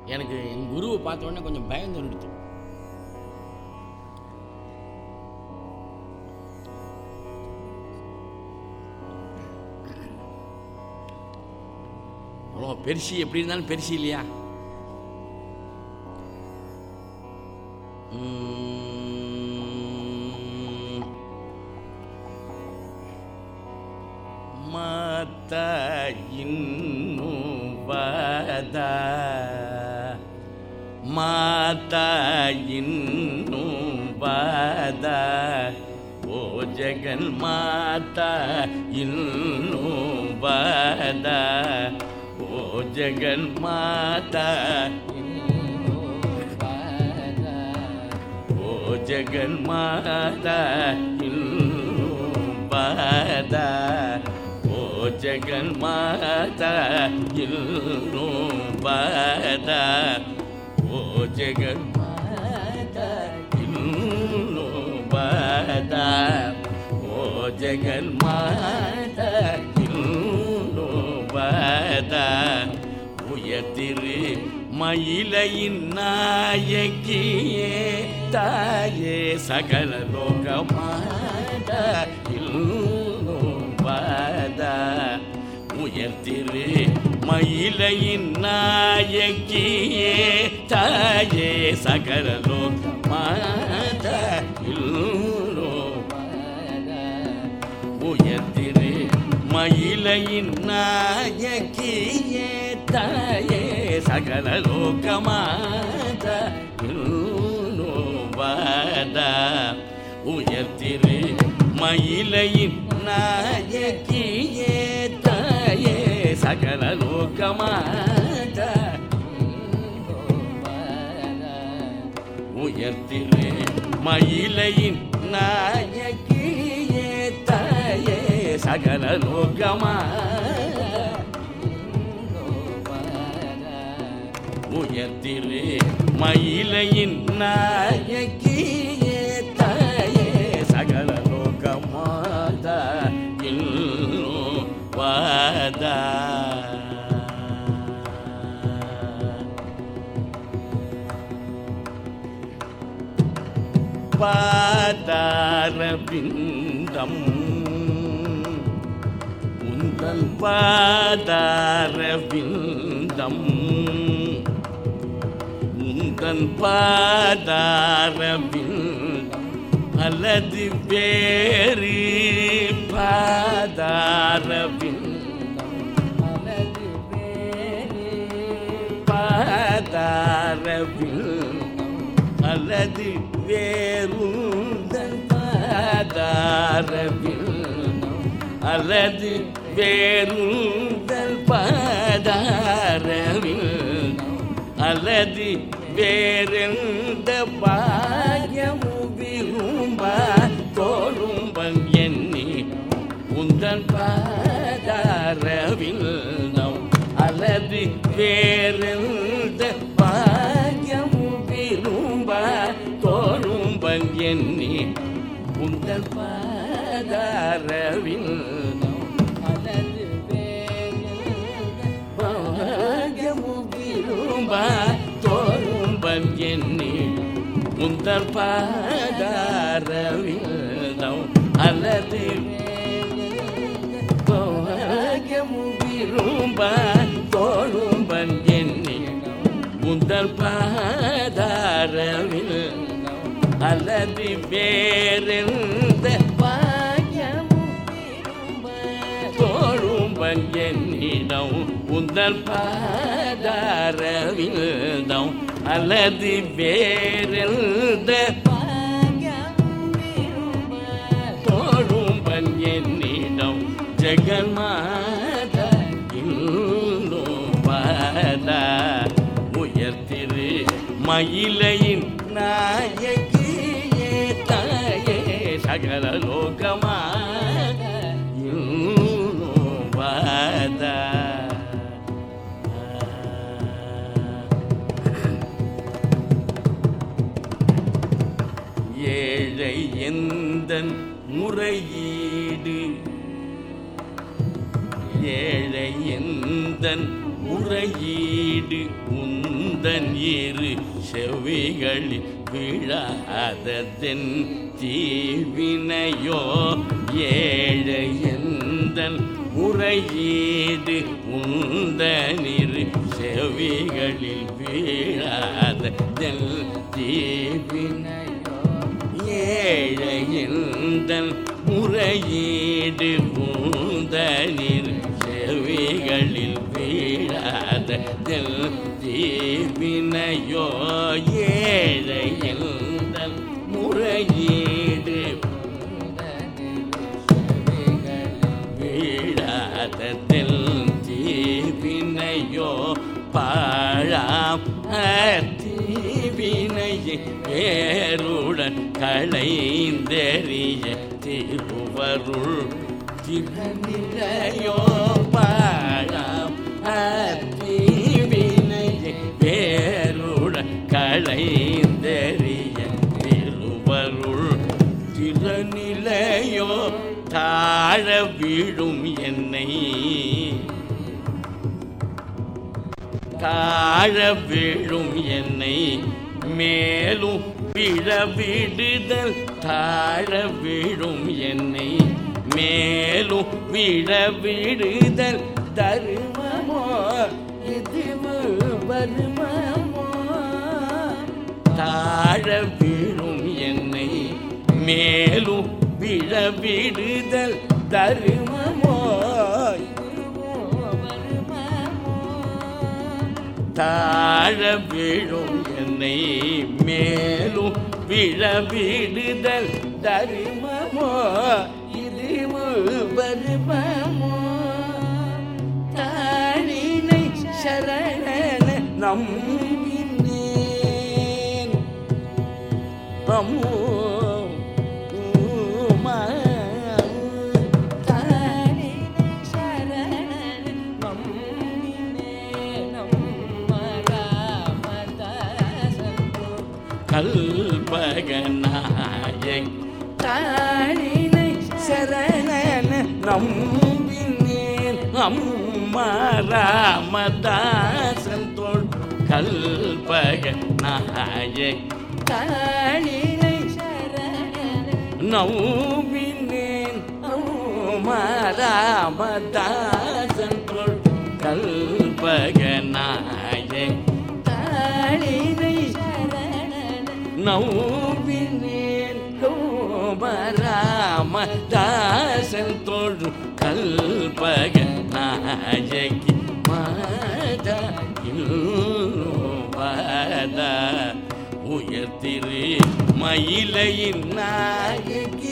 எனக்கு என் குருவை பார்த்த உடனே கொஞ்சம் பயம் தோணுது அவ்வளோ பெருசி எப்படி இருந்தாலும் பெருசி இல்லையா உம். ಮಾತ ಇನ್ನು ಬದ ಮಾತ ಇನ್ನು ಬದ ಓ ಜಗನ್ ಮಾತ ಇನ್ನು ಬದ ಓ ಜಗನ್ ಮಾತ ಇನ್ನು ಬದ ಓ ಜಗನ್ಮಾತ ಇನ್ನು ಬಾದ ಓ ಜಗನ್ಮಾತ ಇನ್ನು ಬಾದ ಓ ಜಗನ್ಮಾತ ಇನ್ನು ಬಾದ ಓ ಜಗನ್ಮಾತ ಇನ್ನು ಬಾದ உயர்திரு மயிலையின் நாயகியே தாயே சகல லோகமாத பாத உயர்திரு மயிலையின் நாயகியே தாயே சகல லோகமாத உயர்திரு மயிலையின் நாயகியே தாயே சகல லோகமாத வாத உயர்திரு மயிலையின் நாயகியே தாயே சகல லோகமாத உயர்த்திலே மயிலையின் நாயகியே தாயே சகல லோகமா உயர்த்திலே மயிலையின் நாயகியே தாயே சகல லோகமாதா இன்னும் வாதா பாதாரவிந்தம் உந்தன் பாதாரவிந்தம் உந்தன் பாதாரவிந்தம் அல்லது வேறு பாதாரவிந்தம் அல்லது வேறு பாதாரவிந்தம் அல்லது வேறுந்தன் பாதாரவில் அல்லது வேறுந்தல் பாதாரவில் அல்லது வேறெந்த பாயமு விரும்ப தோழும்பன் எண்ணி உந்தன் பாதாரவில் அல்லது வேறெந்த பாயமு விரும்ப தோழும்பன் எண்ணி உந்தன் பாதாரவில் அல்லது பாயமு விரும்ப தோழும்பன் எண்ணி உந்தன் பாதாரவில் அல்லது பாயமு விரும்ப தோழும்பன் எண்ணி உந்தல் பாதாரவில் அல்லது வேறெந்த தோழும்பன் என்னிடம் உந்தல் பாதாரவில் அல்லது வேறெந்த தோழும்பன் என்னிடம் ஜெகன்மாத இன்னும் பாதா உயர்த்திரு மயிலையின் நாயகியே தாயே சகல லோகமா இன்னும் பாதா ஏழை எந்தன் முறையீடு ஏழை எந்தன் முறையீடு உந்த உந்தன் இரு செவிகளில் விழாததென் தீவினையோ ஏழை எந்தன் முறையீடு உந்தனிரு செவிகளில் வீழாததென் தீவினையோ ஏழையந்தன் முறையீடு பூந்தனில் செவிகளில் வீழாத தீவினையோ ஏழையந்தன் முறையீடு வீழாத தீவினையோ பாழாம் தீவினையை வேருடன் களைந்தெறிய திருவருள் திருநிலையோ பாழாம் தீவினையை வேருடன் களைந்தெறிய திருவருள் திருநிலையோ தாழ விழும் என்னை தாழ விழும் என்னை மேலும் விழ விடுதல் தாழ விழும் என்னை மேலும் விழ விடுதல் தருமமோ இது வருமமோ தாழ விழும் என்னை மேலும் விழ விடுதல் தருமமோ தாழ விழும் என்னை மேலும் விழ விடுதல் தருமமோ இது வருமமோ தாழினை சரணன நம்பினேன் அம்மோ உமா கல்பகநாயக் தாழினை சரணன நம்பினேன் அம்மா ராமதாசன் தோள் கல்பக நாயக் தாழினை நம்பினேன் அம்மா ராமதாசன் தோள் கல்பக நாயக் தாழினை நம்பினேன் கோபராம தாசன் தோழு கல்பக நாயகி மாதா வாதா உயர்த்திரு மயிலையின் நாயகி